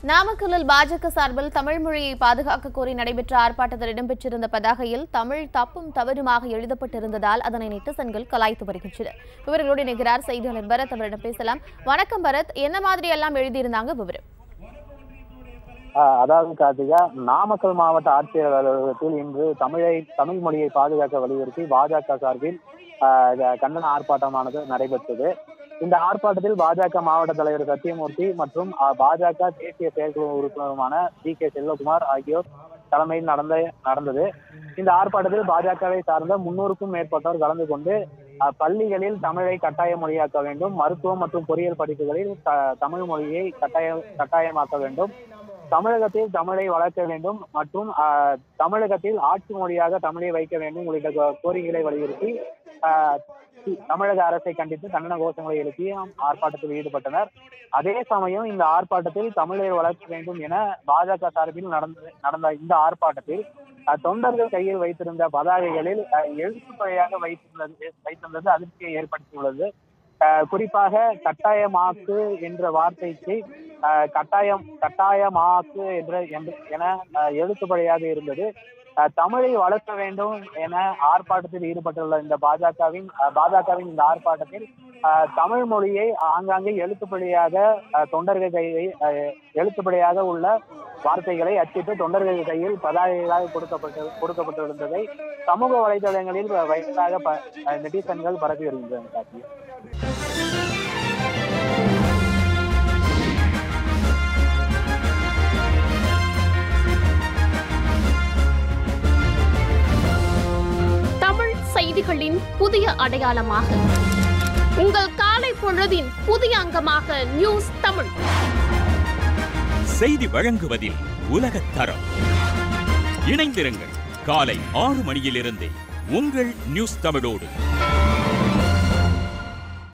நாமக்கல்லில் பாஜக சார்பில் தமிழ் மொழியை பாதுகாக்க கோரி நடைபெற்ற ஆர்ப்பாட்டத்தில் இடம்பெற்றிருந்த பதாகையில் தமிழ் தப்பும் தவறுமாக எழுதப்பட்டிருந்ததால் அதனை நெட்டிசன்கள் கலாய்த்து வருகின்றனர் இவர்களோடு இணைகிறார் செய்தியாளர் பரத் அவரிடம் பேசலாம் வணக்கம் பரத் என்ன மாதிரி எல்லாம் எழுதியிருந்தாங்க விவரம் ஆஹ் அதாவது கார்த்திகா நாமக்கல் மாவட்ட ஆட்சியர் அலுவலகத்தில் இன்று தமிழை தமிழ் மொழியை பாதுகாக்க வலியுறுத்தி பாஜக சார்பில் ஆஹ் க- கண்டன ஆர்ப்பாட்டமானது நடைபெற்றது இந்த ஆர்ப்பாட்டத்தில் பாஜக மாவட்ட தலைவர் சத்தியமூர்த்தி மற்றும் ஆஹ், பாஜக தேசிய செயற்குழு உறுப்பினருமான டி கே செல்வகுமார் ஆகியோர் தலைமையில் நடந்த நடந்தது இந்த ஆர்ப்பாட்டத்தில் பாஜகவை சார்ந்த முன்னூறுக்கும் மேற்பட்டோர் கலந்து கொண்டு ஆஹ், பள்ளிகளில் தமிழை கட்டாய மொழியாக்க வேண்டும் மருத்துவம் மற்றும் பொறியியல் படிப்புகளில் த- தமிழ் மொழியை கட்டாய கட்டாயமாக்க வேண்டும் தமிழகத்தில் தமிழை வளர்க்க வேண்டும் மற்றும் ஆஹ், தமிழகத்தில் ஆட்சி மொழியாக தமிழை வைக்க வேண்டும் உள்ளிட்ட கோ- கோரிக்கைகளை வலியுறுத்தி ஆஹ், தி- தமிழக அரசை கண்டித்து கண்டன கோஷங்களை எழுப்பி ஆர்ப்பாட்டத்தில் ஈடுபட்டனர் அதே சமயம் இந்த ஆர்ப்பாட்டத்தில் தமிழை வளர்க்க வேண்டும் என பாஜக சார்பில் நடந்த நடந்த இந்த ஆர்ப்பாட்டத்தில் ஆஹ், தொண்டர்கள் கையில் வைத்திருந்த பதாகைகளில் ஆஹ், எழுத்துப்படியாக வைத்திருந்தது வைத்திருந்தது அதிர்ச்சியை ஏற்படுத்தியுள்ளது ஆஹ், குறிப்பாக கட்டாயமாக்கு என்ற வார்த்தைக்கு ஆஹ் கட்டாயம் கட்டாயமாக்கு என்ற என்று- என ஆஹ் எழுத்துப்படியாக இருந்தது ஆஹ் தமிழை வளர்க்க வேண்டும் என ஆர்ப்பாட்டத்தில் ஈடுபட்டுள்ள இந்த பாஜகவின் ஆஹ் பாஜகவின் இந்த ஆர்ப்பாட்டத்தில் ஆஹ் தமிழ் மொழியை ஆங்காங்கே எழுத்துப்படியாக ஆஹ் தொண்டர்கள் கையை ஆஹ் எழுத்துப்படியாக உள்ள வார்த்தைகளை அச்சிட்டு தொண்டர்கள் கையில் பதாகைகளாக கொடுக்கப்பட்டு கொடுக்கப்பட்டிருந்ததை சமூக வலைதளங்களில் வைரலாக ப- ஆஹ் நெட்டிசன்கள் பரப்பி வருகின்றனர் கார்த்திக். தமிழ் செய்திகளின் புதிய அடையாளமாக உங்கள் காலை பொழுதின் புதிய அங்கமாக நியூஸ் தமிழ் செய்தி வழங்குவதில் உலகத் தரம் இணைந்திருங்கள் காலை ஆறு மணியிலிருந்தே உங்கள் நியூஸ் தமிழோடு